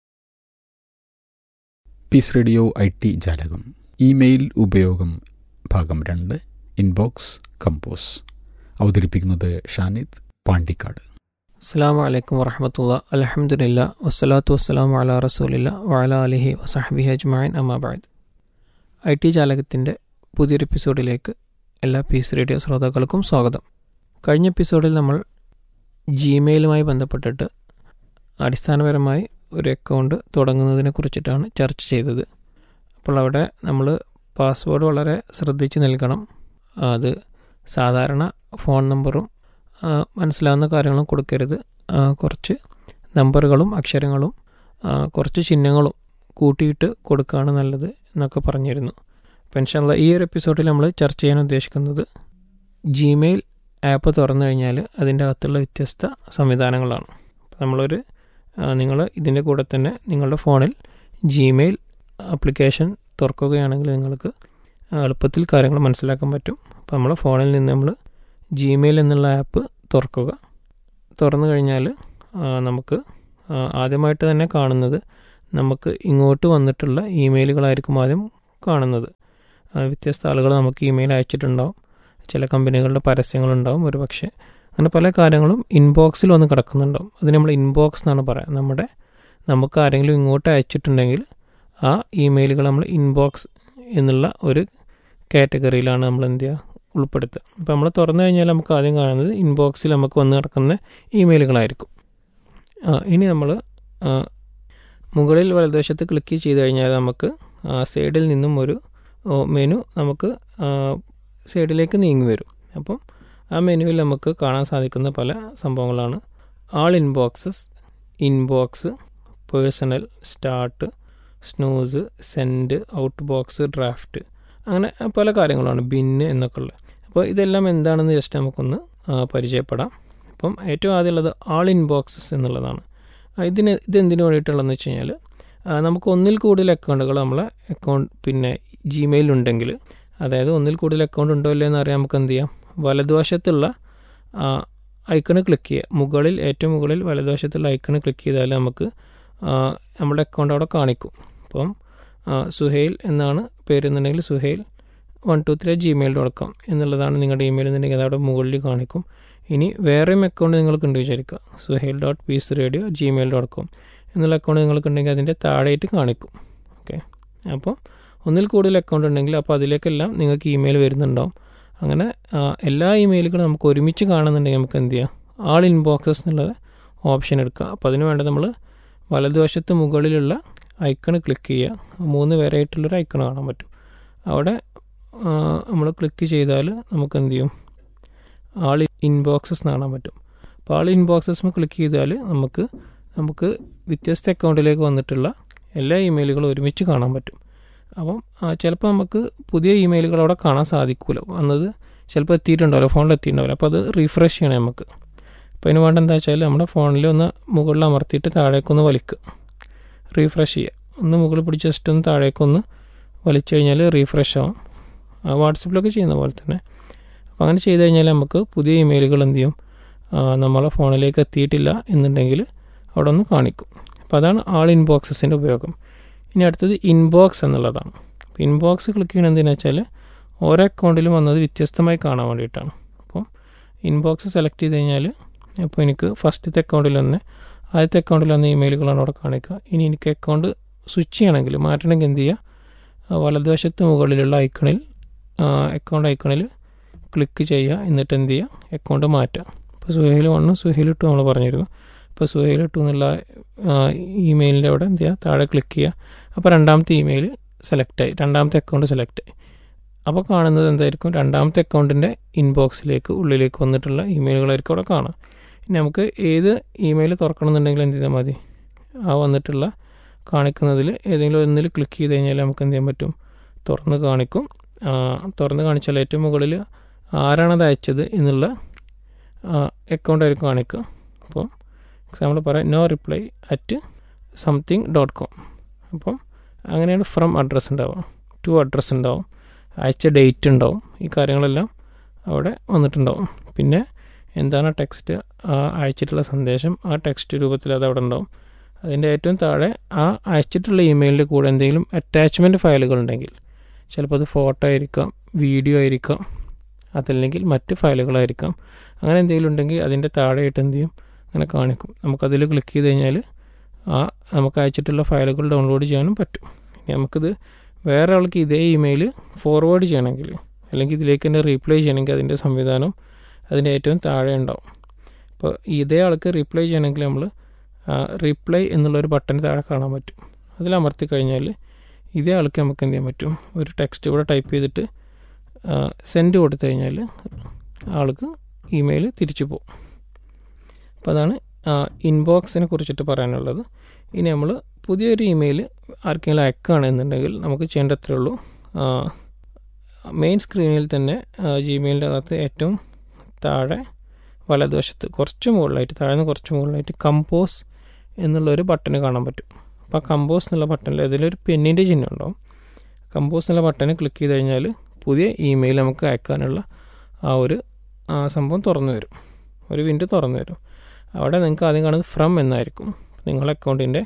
പീസ് റേഡിയോ ഐ ടി ജാലകം ഇമെയിൽ ഉപയോഗം ഭാഗം രണ്ട് ഇൻബോക്സ് കമ്പോസ് അവതരിപ്പിക്കുന്നത് ഷാനിദ് പാണ്ടിക്കാട് അസ്സാം വലൈക്കും വറഹമത്തുള്ള അലഹമുല്ല വസ്സലാത്തു വസ്സലാം അല റസൂലില്ല വഅല അലിഹി വസഹബിഹി അജ്മാൻ അമാബാദ് ഐ ടി ജാലകത്തിൻ്റെ പുതിയൊരു എപ്പിസോഡിലേക്ക് എല്ലാ പീസ് റേഡിയോ ശ്രോതാക്കൾക്കും സ്വാഗതം കഴിഞ്ഞ എപ്പിസോഡിൽ നമ്മൾ ജിമെയിലുമായി ബന്ധപ്പെട്ടിട്ട് അടിസ്ഥാനപരമായി ഒരു അക്കൗണ്ട് തുടങ്ങുന്നതിനെ കുറിച്ചിട്ടാണ് ചർച്ച ചെയ്തത് അപ്പോൾ അവിടെ നമ്മൾ പാസ്വേഡ് വളരെ ശ്രദ്ധിച്ച് നൽകണം അത് സാധാരണ ഫോൺ നമ്പറും ആ, മനസ്സിലാവുന്ന കാര്യങ്ങളും കൊടുക്കരുത് ആ, കുറച്ച് നമ്പറുകളും അക്ഷരങ്ങളും ആ, കുറച്ച് ചിഹ്നങ്ങളും കൂട്ടിയിട്ട് കൊടുക്കുകയാണ് നല്ലത് എന്നൊക്കെ പറഞ്ഞിരുന്നു അപ്പോൾ ഇൻഷാല്ല ഈ ഒരു എപ്പിസോഡിൽ നമ്മൾ ചർച്ച ചെയ്യാൻ ഉദ്ദേശിക്കുന്നത് ജിമെയിൽ ആപ്പ് തുറന്നു കഴിഞ്ഞാൽ അതിൻ്റെ അകത്തുള്ള വ്യത്യസ്ത സംവിധാനങ്ങളാണ് അപ്പോൾ നമ്മളൊരു നിങ്ങൾ ഇതിൻ്റെ കൂടെ തന്നെ നിങ്ങളുടെ ഫോണിൽ ജിമെയിൽ ആപ്ലിക്കേഷൻ തുറക്കുകയാണെങ്കിൽ നിങ്ങൾക്ക് എളുപ്പത്തിൽ കാര്യങ്ങൾ മനസ്സിലാക്കാൻ പറ്റും അപ്പോൾ നമ്മളെ ഫോണിൽ നിന്ന് നമ്മൾ ജിമെയിൽ എന്നുള്ള ആപ്പ് തുറക്കുക തുറന്നു കഴിഞ്ഞാൽ ആ, നമുക്ക് ആ, ആദ്യമായിട്ട് തന്നെ കാണുന്നത് നമുക്ക് ഇങ്ങോട്ട് വന്നിട്ടുള്ള ഇമെയിലുകളായിരിക്കും ആദ്യം കാണുന്നത് ആ, വ്യത്യസ്ത ആളുകൾ നമുക്ക് ഇമെയിൽ അയച്ചിട്ടുണ്ടാവും ചില കമ്പനികളുടെ പരസ്യങ്ങളുണ്ടാവും ഒരു പക്ഷേ അങ്ങനെ പല കാര്യങ്ങളും ഇൻബോക്സിൽ വന്ന് കിടക്കുന്നുണ്ടാവും അത് നമ്മൾ ഇൻബോക്സ് എന്നാണ് പറയുക നമ്മുടെ നമുക്ക് ആരെങ്കിലും ഇങ്ങോട്ട് അയച്ചിട്ടുണ്ടെങ്കിൽ ആ ഇമെയിലുകൾ നമ്മൾ ഇൻബോക്സ് എന്നുള്ള ഒരു കാറ്റഗറിയിലാണ് നമ്മൾ എന്ത് ചെയ്യുക ഉൾപ്പെടുത്തുക അപ്പോൾ നമ്മൾ തുറന്നു കഴിഞ്ഞാൽ നമുക്ക് ആദ്യം കാണുന്നത് ഇൻബോക്സിൽ നമുക്ക് വന്ന് കിടക്കുന്ന ഇമെയിലുകളായിരിക്കും ആ, ഇനി നമ്മൾ ആ, മുകളിൽ വലതുവശത്ത് ക്ലിക്ക് ചെയ്ത് കഴിഞ്ഞാൽ നമുക്ക് ആ, സൈഡിൽ നിന്നും ഒരു ഓ, മെനു നമുക്ക് ആ, സൈഡിലേക്ക് നീങ്ങി വരും അപ്പം ആ മെനുവിൽ നമുക്ക് കാണാൻ സാധിക്കുന്ന പല സംഭവങ്ങളാണ് all inboxes inbox personal starred snooze send outbox draft അങ്ങനെ പല കാര്യങ്ങളാണ് ബിന്ന് എന്നൊക്കെ ഉള്ളത് അപ്പോൾ ഇതെല്ലാം എന്താണെന്ന് ജസ്റ്റ് നമുക്കൊന്ന് ആ, പരിചയപ്പെടാം അപ്പം ഏറ്റവും ആദ്യം ഉള്ളത് ആൾ ഇൻബോക്സസ് എന്നുള്ളതാണ് ആ, ഇതിന് ഇതെന്തിനു വേണ്ടിയിട്ടുള്ളതെന്ന് വെച്ച് കഴിഞ്ഞാൽ ആ, നമുക്ക് ഒന്നിൽ കൂടുതൽ അക്കൗണ്ടുകൾ നമ്മളെ അക്കൗണ്ട് പിന്നെ ജിമെയിൽ ഉണ്ടെങ്കിൽ അതായത് ഒന്നിൽ കൂടുതൽ അക്കൗണ്ട് ഉണ്ടോ ഇല്ലയോ എന്ന് അറിയാൻ നമുക്ക് എന്ത് ചെയ്യാം വലതുവശത്തുള്ള ഐക്കണ് ക്ലിക്ക് ചെയ്യുക മുകളിൽ ഏറ്റവും മുകളിൽ വലതുവശത്തുള്ള ഐക്കണ് ക്ലിക്ക് ചെയ്താൽ നമുക്ക് ആ, നമ്മുടെ അക്കൗണ്ട് അവിടെ കാണിക്കും അപ്പം ആ, സുഹൈൽ എന്നാണ് പേരെന്നുണ്ടെങ്കിൽ Suhail one two three Gmail dot com എന്നുള്ളതാണ് നിങ്ങളുടെ ഇമെയിൽ എന്നുണ്ടെങ്കിൽ അതവിടെ മുകളിൽ കാണിക്കും ഇനി വേറെയും അക്കൗണ്ട് നിങ്ങൾക്കുണ്ട് വിചാരിക്കുക Suhail dot peace radio Gmail dot com എന്നുള്ള അക്കൗണ്ട് നിങ്ങൾക്കുണ്ടെങ്കിൽ അതിൻ്റെ താഴെയായിട്ട് കാണിക്കും ഓക്കെ അപ്പോൾ ഒന്നിൽ കൂടുതൽ അക്കൗണ്ട് ഉണ്ടെങ്കിൽ അപ്പോൾ അതിലേക്കെല്ലാം നിങ്ങൾക്ക് ഇമെയിൽ വരുന്നുണ്ടാവും അങ്ങനെ ആ, എല്ലാ ഇമെയിലുകളും നമുക്ക് ഒരുമിച്ച് കാണുന്നുണ്ടെങ്കിൽ നമുക്ക് എന്ത് ചെയ്യാം ആൾ ഇൻബോക്സസ് എന്നുള്ള ഓപ്ഷൻ എടുക്കുക അപ്പോൾ അതിന് വേണ്ട നമ്മൾ വലതുവശത്ത് മുകളിലുള്ള ഐക്കൺ ക്ലിക്ക് ചെയ്യുക മൂന്ന് പേരായിട്ടുള്ളൊരു ഐക്കൺ കാണാൻ പറ്റും അവിടെ നമ്മൾ ക്ലിക്ക് ചെയ്താൽ നമുക്ക് എന്ത് ചെയ്യും ആൾ ഇൻബോക്സസ് കാണാൻ പറ്റും അപ്പോൾ ആൾ ഇൻബോക്സസ് ക്ലിക്ക് ചെയ്താൽ നമുക്ക് നമുക്ക് വ്യത്യസ്ത അക്കൗണ്ടിലേക്ക് വന്നിട്ടുള്ള എല്ലാ ഇമെയിലുകളും ഒരുമിച്ച് കാണാൻ പറ്റും അപ്പം ആ, ചിലപ്പോൾ നമുക്ക് പുതിയ ഇമെയിലുകൾ അവിടെ കാണാൻ സാധിക്കില്ല വന്നത് ചിലപ്പോൾ എത്തിയിട്ടുണ്ടാവില്ല ഫോണിൽ എത്തിയിട്ടുണ്ടാവില്ല അപ്പോൾ അത് റീഫ്രഷ് ചെയ്യണം നമുക്ക് അപ്പോൾ അതിന് വേണ്ട എന്താ വെച്ചാൽ നമ്മുടെ ഫോണിൽ ഒന്ന് മുകളിൽ അമർത്തിയിട്ട് താഴേക്കൊന്ന് വലിക്കുക റീഫ്രഷ് ചെയ്യുക ഒന്ന് മുകളിൽ പിടിച്ച് ജസ്റ്റ് ഒന്ന് താഴേക്കൊന്ന് വലിച്ചു കഴിഞ്ഞാൽ റീഫ്രഷ് ആവും ആ, വാട്സപ്പിലൊക്കെ ചെയ്യുന്ന പോലെ തന്നെ അപ്പോൾ അങ്ങനെ ചെയ്ത് കഴിഞ്ഞാൽ നമുക്ക് പുതിയ ഇമെയിലുകൾ എന്ത് ചെയ്യും ആ, നമ്മളെ ഫോണിലേക്ക് എത്തിയിട്ടില്ല എന്നുണ്ടെങ്കിൽ അവിടെ ഒന്ന് കാണിക്കും അപ്പോൾ അതാണ് ആൾ ഇൻബോക്സസിൻ്റെ ഉപയോഗം ഇനി അടുത്തത് ഇൻബോക്സ് എന്നുള്ളതാണ് അപ്പോൾ ഇൻബോക്സ് ക്ലിക്ക് ചെയ്യണത് എന്തിനാ വെച്ചാൽ ഓരോ അക്കൗണ്ടിലും വന്നത് വ്യത്യസ്തമായി കാണാൻ വേണ്ടിയിട്ടാണ് അപ്പോൾ ഇൻബോക്സ് സെലക്ട് ചെയ്ത് കഴിഞ്ഞാൽ ഇപ്പോൾ എനിക്ക് ഫസ്റ്റത്തെ അക്കൗണ്ടിൽ വന്ന് ആദ്യത്തെ അക്കൗണ്ടിൽ വന്ന ഇമെയിലുകളാണ് അവിടെ കാണിക്കുക ഇനി എനിക്ക് അക്കൗണ്ട് സ്വിച്ച് ചെയ്യണമെങ്കിൽ മാറ്റണമെങ്കിൽ എന്ത് ചെയ്യുക ആ, വലതുവശത്ത് മുകളിലുള്ള ഐക്കണിൽ അക്കൗണ്ട് ഐക്കണിൽ ക്ലിക്ക് ചെയ്യുക എന്നിട്ട് എന്ത് ചെയ്യുക അക്കൗണ്ട് മാറ്റുക ഇപ്പോൾ സുഹേൽ വണ്ണും സുഹേൽ ടു നമ്മൾ പറഞ്ഞിരുന്നു ഇപ്പോൾ സുഹേൽ ടു എന്നുള്ള ഇമെയിലിൻ്റെ അവിടെ എന്ത് ചെയ്യുക താഴെ ക്ലിക്ക് ചെയ്യുക അപ്പോൾ രണ്ടാമത്തെ ഇമെയിൽ സെലക്ട് ആയി രണ്ടാമത്തെ അക്കൗണ്ട് സെലക്ട് ആയി അപ്പോൾ കാണുന്നത് എന്തായിരിക്കും രണ്ടാമത്തെ അക്കൗണ്ടിൻ്റെ ഇൻബോക്സിലേക്ക് ഉള്ളിലേക്ക് വന്നിട്ടുള്ള ഇമെയിലുകളായിരിക്കും അവിടെ കാണുക ഇനി നമുക്ക് ഏത് ഇമെയിൽ തുറക്കണമെന്നുണ്ടെങ്കിൽ എന്ത് ചെയ്താൽ മതി ആ വന്നിട്ടുള്ള കാണിക്കുന്നതിൽ ഏതെങ്കിലും ഒന്നിൽ ക്ലിക്ക് ചെയ്ത് കഴിഞ്ഞാൽ നമുക്ക് എന്ത് ചെയ്യാൻ പറ്റും തുറന്ന് കാണിക്കും ആ, തുറന്ന് കാണിച്ചാൽ ഏറ്റവും മുകളിൽ ആരാണത് അയച്ചത് എന്നുള്ള അക്കൗണ്ട് ആയിരിക്കും കാണിക്കുക അപ്പോൾ എക്സാമ്പിൾ പറയാം no reply at something dot com അപ്പം അങ്ങനെയാണ് ഫ്രം അഡ്രസ്സ് ഉണ്ടാവുക ടു അഡ്രസ്സ് ഉണ്ടാവും അയച്ച ഡേറ്റ് ഉണ്ടാവും ഈ കാര്യങ്ങളെല്ലാം അവിടെ വന്നിട്ടുണ്ടാവും പിന്നെ എന്താണ് ടെക്സ്റ്റ് അയച്ചിട്ടുള്ള സന്ദേശം ആ ടെക്സ്റ്റ് രൂപത്തിൽ അത് അവിടെ ഉണ്ടാവും അതിൻ്റെ ഏറ്റവും താഴെ ആ അയച്ചിട്ടുള്ള ഇമെയിലിൻ്റെ കൂടെ എന്തെങ്കിലും അറ്റാച്ച്മെൻറ്റ് ഫയലുകൾ ഉണ്ടെങ്കിൽ ചിലപ്പോൾ അത് ഫോട്ടോ ആയിരിക്കാം വീഡിയോ ആയിരിക്കാം അതല്ലെങ്കിൽ മറ്റ് ഫയലുകളായിരിക്കാം അങ്ങനെ എന്തെങ്കിലും ഉണ്ടെങ്കിൽ അതിൻ്റെ താഴെയായിട്ട് എന്ത് ചെയ്യും അങ്ങനെ കാണിക്കും നമുക്കതിൽ ക്ലിക്ക് ചെയ്ത് കഴിഞ്ഞാൽ ആ നമുക്ക് അയച്ചിട്ടുള്ള ഫയലുകൾ ഡൗൺലോഡ് ചെയ്യാനും പറ്റും ഇനി നമുക്കിത് വേറെ ആൾക്ക് ഇതേ ഇമെയിൽ ഫോർവേഡ് ചെയ്യണമെങ്കിൽ അല്ലെങ്കിൽ ഇതിലേക്ക് തന്നെ റീപ്ലൈ ചെയ്യണമെങ്കിൽ അതിൻ്റെ സംവിധാനം അതിൻ്റെ ഏറ്റവും താഴെ ഉണ്ടാവും അപ്പോൾ ഇതേ ആൾക്ക് റീപ്ലൈ ചെയ്യണമെങ്കിൽ നമ്മൾ റീപ്ലൈ എന്നുള്ളൊരു ബട്ടൺ താഴെ കാണാൻ പറ്റും അതിൽ അമർത്തി കഴിഞ്ഞാൽ ഇതേ ആൾക്ക് നമുക്ക് എന്ത് ചെയ്യാൻ പറ്റും ഒരു ടെക്സ്റ്റ് ഇവിടെ ടൈപ്പ് ചെയ്തിട്ട് സെൻഡ് കൊടുത്തു കഴിഞ്ഞാൽ ആൾക്ക് ഇമെയിൽ തിരിച്ചു പോകും അപ്പോൾ അതാണ് ഇൻബോക്സിനെ കുറിച്ചിട്ട് പറയാനുള്ളത് ഇനി നമ്മൾ പുതിയൊരു ഇമെയിൽ ആർക്കെങ്കിലും അയക്കുകയാണെന്നുണ്ടെങ്കിൽ നമുക്ക് ചെയ്യേണ്ട അത്രേ ഉള്ളൂ മെയിൻ സ്ക്രീനിൽ തന്നെ ജിമെയിലിൻ്റെ അകത്ത് ഏറ്റവും താഴെ വലതുവശത്ത് കുറച്ച് മുകളിലായിട്ട് താഴ്ന്ന് കുറച്ച് മുകളിലായിട്ട് കമ്പോസ് എന്നുള്ളൊരു ബട്ടൺ കാണാൻ പറ്റും അപ്പോൾ ആ കമ്പോസ് എന്നുള്ള ബട്ടണിൽ അതിലൊരു പെന്നിൻ്റെ ചിഹ്നം ഉണ്ടാവും കമ്പോസ് എന്നുള്ള ബട്ടൺ ക്ലിക്ക് ചെയ്ത് കഴിഞ്ഞാൽ പുതിയ ഇമെയിൽ നമുക്ക് അയക്കാനുള്ള ആ ഒരു ആ സംഭവം തുറന്നു വരും ഒരു വിൻഡോ തുറന്നു വരും അവിടെ നിങ്ങൾക്ക് ആദ്യം കാണുന്നത് ഫ്രം എന്നായിരിക്കും നിങ്ങളുടെ അക്കൗണ്ടിൻ്റെ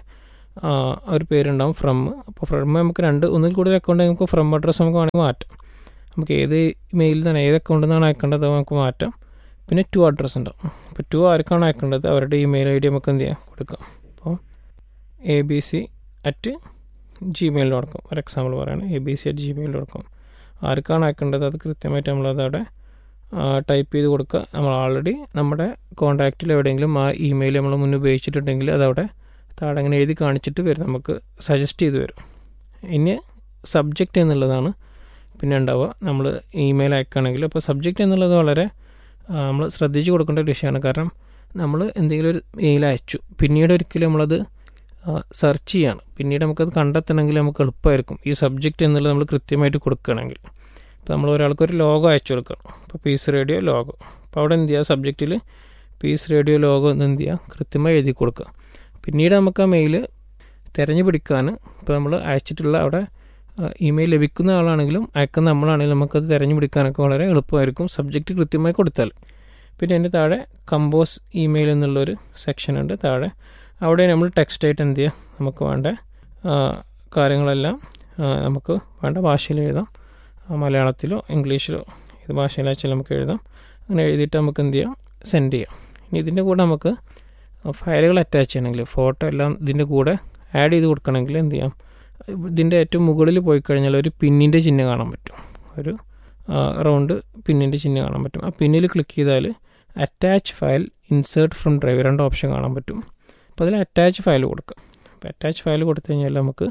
ഒരു പേരുണ്ടാവും ഫ്രം അപ്പോൾ ഫ്രം നമുക്ക് രണ്ട് ഒന്നിൽ കൂടുതൽ അക്കൗണ്ട് നമുക്ക് ഫ്രം അഡ്രസ്സ് നമുക്ക് വേണമെങ്കിൽ മാറ്റാം നമുക്ക് ഏത് മെയിലിൽ തന്നെ ഏത് അക്കൗണ്ടിൽ നിന്നാണ് അയക്കേണ്ടത് അത് നമുക്ക് മാറ്റാം പിന്നെ ടു അഡ്രസ്സ് ഉണ്ടാവും അപ്പോൾ ടു ആർക്കാണ് അയക്കേണ്ടത് അവരുടെ ഇമെയിൽ ഐ ഡി നമുക്ക് എന്ത് ചെയ്യാം കൊടുക്കാം അപ്പോൾ A B C at Gmail dot com ഒരു എക്സാമ്പിൾ പറയുകയാണ് A B C at Gmail dot com ആർക്കാണ് അയക്കേണ്ടത് അത് കൃത്യമായിട്ട് നമ്മളത് അവിടെ ടൈപ്പ് ചെയ്ത് കൊടുക്കുക നമ്മൾ ആൾറെഡി നമ്മുടെ കോൺടാക്റ്റിൽ എവിടെയെങ്കിലും ആ ഇമെയിൽ നമ്മൾ മുന്നേ ഉപയോഗിച്ചിട്ടുണ്ടെങ്കിൽ അതവിടെ താഴെ അങ്ങനെ എഴുതി കാണിച്ചിട്ട് വരും നമുക്ക് സജസ്റ്റ് ചെയ്ത് വരും ഇനി സബ്ജക്റ്റ് എന്നുള്ളതാണ് പിന്നെ ഉണ്ടാവുക നമ്മൾ ഇമെയിൽ അയക്കുകയാണെങ്കിൽ അപ്പോൾ സബ്ജക്റ്റ് എന്നുള്ളത് വളരെ നമ്മൾ ശ്രദ്ധിച്ച് കൊടുക്കേണ്ട ഒരു വിഷയമാണ് കാരണം നമ്മൾ എന്തെങ്കിലും ഒരു മെയിൽ അയച്ചു പിന്നീട് ഒരിക്കലും നമ്മളത് സെർച്ച് ചെയ്യാണ് പിന്നീട് നമുക്കത് കണ്ടെത്തണമെങ്കിൽ നമുക്ക് എളുപ്പമായിരിക്കും ഈ സബ്ജക്റ്റ് എന്നുള്ളത് നമ്മൾ കൃത്യമായിട്ട് കൊടുക്കുകയാണെങ്കിൽ ഇപ്പോൾ നമ്മൾ ഒരാൾക്ക് ഒരു ലോഗോ അയച്ചു കൊടുക്കണം ഇപ്പോൾ പീസ് റേഡിയോ ലോഗോ അപ്പോൾ അവിടെ എന്ത് ചെയ്യുക സബ്ജക്റ്റിൽ പീസ് റേഡിയോ ലോഗോ എന്ന് എന്ത് ചെയ്യുക കൃത്യമായി എഴുതി കൊടുക്കുക പിന്നീട് നമുക്ക് ആ മെയിൽ തിരഞ്ഞു പിടിക്കാൻ ഇപ്പോൾ നമ്മൾ അയച്ചിട്ടുള്ള അവിടെ ഇമെയിൽ ലഭിക്കുന്ന ആളാണെങ്കിലും അയക്കുന്ന നമ്മളാണെങ്കിലും നമുക്കത് തിരഞ്ഞു പിടിക്കാനൊക്കെ വളരെ എളുപ്പമായിരിക്കും സബ്ജക്റ്റ് കൃത്യമായി കൊടുത്താൽ പിന്നെ അതിൻ്റെ താഴെ കമ്പോസ് ഇമെയിൽ എന്നുള്ളൊരു സെക്ഷൻ ഉണ്ട് താഴെ അവിടെ നമ്മൾ ടെക്സ്റ്റായിട്ട് എന്ത് ചെയ്യുക നമുക്ക് വേണ്ട കാര്യങ്ങളെല്ലാം നമുക്ക് വേണ്ട ഭാഷയിൽ എഴുതാം മലയാളത്തിലോ ഇംഗ്ലീഷിലോ ഏത് ഭാഷയിലാച്ചാലും നമുക്ക് എഴുതാം അങ്ങനെ എഴുതിയിട്ട് നമുക്ക് എന്ത് ചെയ്യാം സെൻഡ് ചെയ്യാം ഇനി ഇതിൻ്റെ കൂടെ നമുക്ക് ഫയലുകൾ അറ്റാച്ച് ചെയ്യണമെങ്കിൽ ഫോട്ടോ എല്ലാം ഇതിൻ്റെ കൂടെ ആഡ് ചെയ്ത് കൊടുക്കണമെങ്കിൽ എന്ത് ചെയ്യാം ഇതിൻ്റെ ഏറ്റവും മുകളിൽ പോയി കഴിഞ്ഞാൽ ഒരു പിന്നിൻ്റെ ചിഹ്നം കാണാൻ പറ്റും ഒരു റൗണ്ട് പിന്നിൻ്റെ ചിഹ്നം കാണാൻ പറ്റും ആ പിന്നിൽ ക്ലിക്ക് ചെയ്താൽ attach file insert from drive രണ്ട് ഓപ്ഷൻ കാണാൻ പറ്റും അപ്പോൾ അതിൽ അറ്റാച്ച് ഫയൽ കൊടുക്കുക അപ്പോൾ അറ്റാച്ച് ഫയൽ കൊടുത്തു കഴിഞ്ഞാൽ നമുക്ക്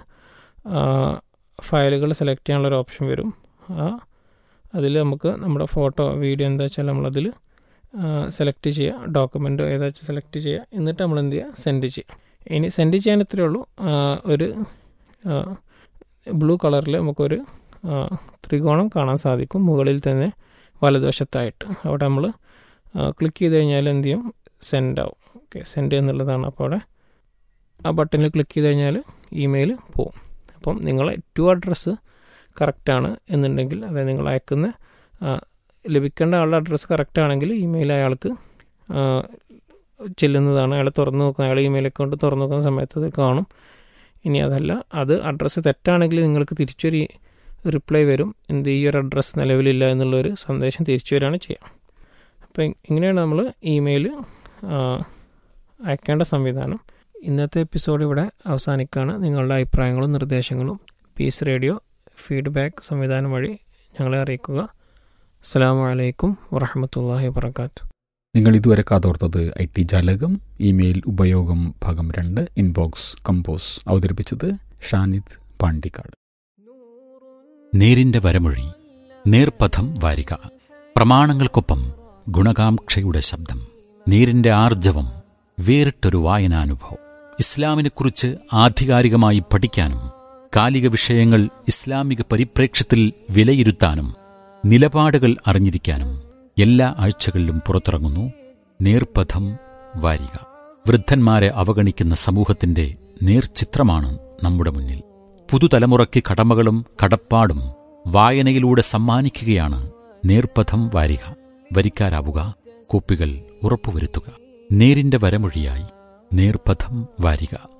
ഫയലുകൾ സെലക്ട് ചെയ്യാനുള്ള ഒരു ഓപ്ഷൻ വരും ആ അതിൽ നമുക്ക് നമ്മുടെ ഫോട്ടോ വീഡിയോ എന്താ വെച്ചാൽ നമ്മളതിൽ സെലക്ട് ചെയ്യുക ഡോക്യുമെൻ്റ് ഏതാ വെച്ചാൽ സെലക്ട് ചെയ്യുക എന്നിട്ട് നമ്മൾ എന്ത് ചെയ്യുക സെൻഡ് ചെയ്യുക ഇനി സെൻഡ് ചെയ്യാൻ ഇത്രയേ ഉള്ളൂ ഒരു ബ്ലൂ കളറിൽ നമുക്കൊരു ത്രികോണം കാണാൻ സാധിക്കും മുകളിൽ തന്നെ വലതുവശത്തായിട്ട് അവിടെ നമ്മൾ ക്ലിക്ക് ചെയ്ത് കഴിഞ്ഞാൽ എന്ത് ചെയ്യും സെൻഡ് ആവും ഓക്കെ സെൻഡ് എന്നുള്ളതാണ് അപ്പോൾ അവിടെ ആ ബട്ടണിൽ ക്ലിക്ക് ചെയ്ത് കഴിഞ്ഞാൽ ഇമെയിൽ പോവും അപ്പം നിങ്ങളെ ടു അഡ്രസ്സ് കറക്റ്റാണ് എന്നുണ്ടെങ്കിൽ അതായത് നിങ്ങൾ അയക്കുന്ന ലഭിക്കേണ്ട ആളുടെ അഡ്രസ്സ് കറക്റ്റ് ആണെങ്കിൽ ഇമെയിൽ അയാൾക്ക് ചെല്ലുന്നതാണ് അയാൾ തുറന്നു നോക്കുന്ന അയാൾ ഇമെയിൽ അക്കൗണ്ട് തുറന്നു നോക്കുന്ന സമയത്ത് അത് കാണും ഇനി അതല്ല അത് അഡ്രസ്സ് തെറ്റാണെങ്കിൽ നിങ്ങൾക്ക് തിരിച്ചൊരു റിപ്ലൈ വരും എന്ത് ഈ ഒരു അഡ്രസ്സ് നിലവിലില്ല എന്നുള്ളൊരു സന്ദേശം തിരിച്ചു വരികയാണ് ചെയ്യുക അപ്പോൾ ഇങ്ങനെയാണ് നമ്മൾ ഇമെയിൽ അയക്കേണ്ട സംവിധാനം ഇന്നത്തെ എപ്പിസോഡ് ഇവിടെ അവസാനിക്കുകയാണ് നിങ്ങളുടെ അഭിപ്രായങ്ങളും നിർദ്ദേശങ്ങളും പീസ് റേഡിയോ ഫീഡ്ബാക്ക് സംവിധാനം വഴി ഞങ്ങളെ അറിയിക്കുക അസ്സാം വലൈക്കും വറഹമത്തല്ലാഹി വാബർക്കാത്തു നിങ്ങൾ ഇതുവരെ കാതോർത്തത് ഐ ടി ജാലകം ഇമെയിൽ ഉപയോഗം ഭാഗം രണ്ട് ഇൻബോക്സ് കമ്പോസ് അവതരിപ്പിച്ചത് ഷാനിദ് പാണ്ടിക്കാട് നേരിന്റെ വരമൊഴി നേർപഥം വാരിക പ്രമാണങ്ങൾക്കൊപ്പം ഗുണകാംക്ഷയുടെ ശബ്ദം നേരിന്റെ ആർജവം വേറിട്ടൊരു വായനാനുഭവം ഇസ്ലാമിനെക്കുറിച്ച് ആധികാരികമായി പഠിക്കാനും കാലിക വിഷയങ്ങൾ ഇസ്ലാമിക പരിപ്രേക്ഷ്യത്തിൽ വിലയിരുത്താനും നിലപാടുകൾ അറിഞ്ഞിരിക്കാനും എല്ലാ ആഴ്ചകളിലും പുറത്തിറങ്ങുന്നു നേർപഥം വാരിക വൃദ്ധന്മാരെ അവഗണിക്കുന്ന സമൂഹത്തിന്റെ നേർചിത്രമാണ് നമ്മുടെ മുന്നിൽ പുതുതലമുറയ്ക്ക് കടമകളും കടപ്പാടും വായനയിലൂടെ സമ്മാനിക്കുകയാണ് നേർപഥം വാരിക വരിക്കാരാവുക കോപ്പികൾ ഉറപ്പുവരുത്തുക നേരിന്റെ വരമൊഴിയായി നേർപഥം വാരിക